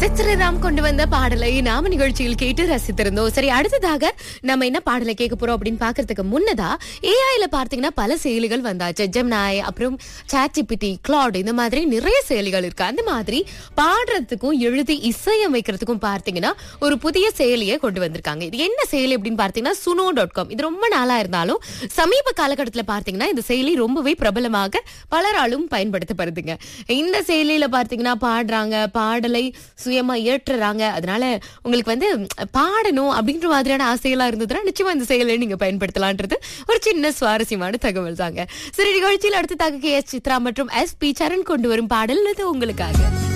சித்திரராம் கொண்டு வந்த பாடலை நாம நிகழ்ச்சியில் கேட்டு ரசித்திருந்தோம் சரி அடுத்ததாக நம்ம என்ன பாடலை கேட்க போறோம் அப்படின்னு பாக்குறதுக்கு முன்னதா ஏஐல பார்த்தீங்கன்னா பல செயலிகள் வந்தாச்சு ஜெம்னாய் அப்புறம் சாட்சிபிட்டி கிளாட் இந்த மாதிரி நிறைய செயலிகள் இருக்கு அந்த மாதிரி பாடுறதுக்கும் எழுதி இசையமைக்கிறதுக்கும் பார்த்தீங்கன்னா ஒரு புதிய செயலியை கொண்டு வந்திருக்காங்க இது என்ன செயலி அப்படின்னு பார்த்தீங்கன்னா சுனோ டாட் காம் இது ரொம்ப நாளா இருந்தாலும் சமீப காலகட்டத்தில் பார்த்தீங்கன்னா இந்த செயலி ரொம்பவே பிரபலமாக பலராலும் பயன்படுத்தப்படுதுங்க இந்த செயலியில பார்த்தீங்கன்னா பாடுறாங்க பாடலை சுயமா இயற்றுறாங்க அதனால உங்களுக்கு வந்து பாடணும் அப்படின்ற மாதிரியான ஆசையெல்லாம் இருந்ததுன்னா நிச்சயமா இந்த செயலை நீங்க பயன்படுத்தலான்றது ஒரு சின்ன சுவாரஸ்யமான தகவல் தாங்க சரி நிகழ்ச்சியில் அடுத்ததாக கே எஸ் சித்ரா மற்றும் எஸ் பி சரண் கொண்டு வரும் பாடல் இது உங்களுக்காக